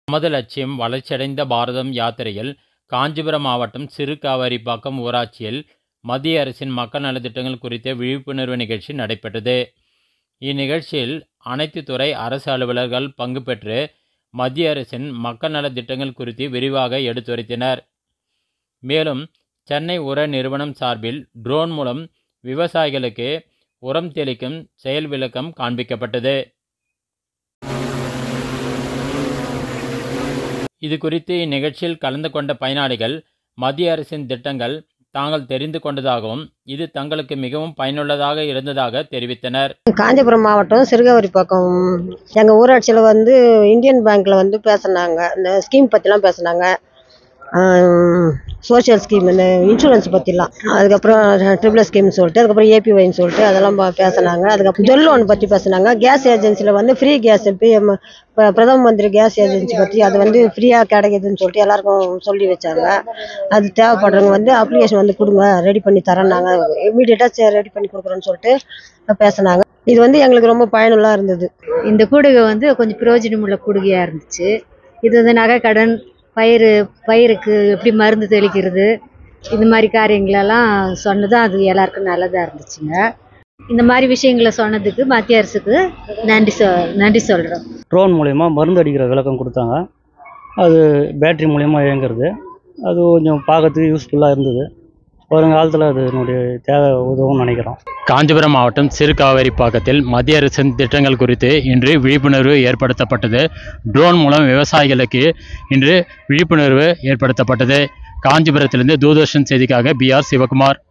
நமது லட்சியம் வளர்ச்சியடைந்த பாரதம் யாத்திரையில் காஞ்சிபுரம் மாவட்டம் சிறுகாவேரிப்பாக்கம் ஊராட்சியில் மத்திய அரசின் மக்கள் நலத்திட்டங்கள் குறித்த விழிப்புணர்வு நிகழ்ச்சி நடைபெற்றது இந்நிகழ்ச்சியில் அனைத்து துறை அரசு அலுவலர்கள் பங்கு பெற்று மத்திய அரசின் மக்கள் நலத்திட்டங்கள் குறித்து விரிவாக எடுத்துரைத்தனர் மேலும் சென்னை உர நிறுவனம் சார்பில் ட்ரோன் மூலம் விவசாயிகளுக்கு உரம் தெளிக்கும் செயல் விளக்கம் காண்பிக்கப்பட்டது இது குறித்து இந்நிகழ்ச்சியில் கலந்து கொண்ட பயனாளிகள் மத்திய அரசின் திட்டங்கள் தாங்கள் தெரிந்து கொண்டதாகவும் இது தங்களுக்கு மிகவும் பயனுள்ளதாக இருந்ததாக தெரிவித்தனர் காஞ்சிபுரம் மாவட்டம் சிறுகவரிப்பாக்கம் எங்கள் ஊராட்சியில் வந்து இந்தியன் பேங்க்கில் வந்து பேசுனாங்க இந்த ஸ்கீம் பற்றிலாம் பேசுனாங்க சோஷியல் ஸ்கீம் இந்த இன்சூரன்ஸ் பற்றிலாம் அதுக்கப்புறம் ட்ரிபிள் ஸ்கீம்னு சொல்லிட்டு அதுக்கப்புறம் ஏபிஒய்னு சொல்லிட்டு அதெல்லாம் ப- பேசுனாங்க அதுக்கப்புறம் ஜொல் லோன் பற்றி பேசுனாங்க கேஸ் ஏஜென்சியில் வந்து ஃப்ரீ கேஸ் பிஎம் பிரதம மந்திரி கேஸ் ஏஜென்சி பற்றி அது வந்து ஃப்ரீயாக கிடைக்குதுன்னு சொல்லிட்டு எல்லாருக்கும் சொல்லி வச்சாங்க அது தேவைப்படுறவங்க வந்து அப்ளிகேஷன் வந்து கொடுங்க ரெடி பண்ணி தரோம் நாங்கள் இமீடியட்டாக ரெடி பண்ணி கொடுக்குறோன்னு சொல்லிட்டு பேசுனாங்க இது வந்து எங்களுக்கு ரொம்ப பயனுள்ளா இருந்தது இந்த கூடுகை வந்து கொஞ்சம் பிரயோஜனம் உள்ள கூடுகையாக இருந்துச்சு இது வந்து நகை கடன் பயிர் பயிருக்கு எப்படி மருந்து தெளிக்கிறது இந்த மாதிரி காரியங்களெல்லாம் சொன்னது அது எல்லாருக்கும் நல்லதாக இருந்துச்சுங்க இந்த மாதிரி விஷயங்களை சொன்னதுக்கு மத்திய அரசுக்கு நன்றி சொ நன்றி சொல்கிறோம் ட்ரோன் மூலயமா மருந்து அடிக்கிற விளக்கம் கொடுத்தாங்க அது பேட்ரி மூலயமா இயங்குறது அது கொஞ்சம் பார்க்கறதுக்கு யூஸ்ஃபுல்லாக இருந்தது வருங்காலத்தில் அது என்னுடைய தேவை உதவும்னு நினைக்கிறோம் காஞ்சிபுரம் மாவட்டம் சிறுகாவேரிப்பாக்கத்தில் மத்திய அரசின் திட்டங்கள் குறித்து இன்று விழிப்புணர்வு ஏற்படுத்தப்பட்டது ட்ரோன் மூலம் விவசாயிகளுக்கு இன்று விழிப்புணர்வு ஏற்படுத்தப்பட்டது காஞ்சிபுரத்திலிருந்து தூர்தர்ஷன் செய்திக்காக பி ஆர் சிவகுமார்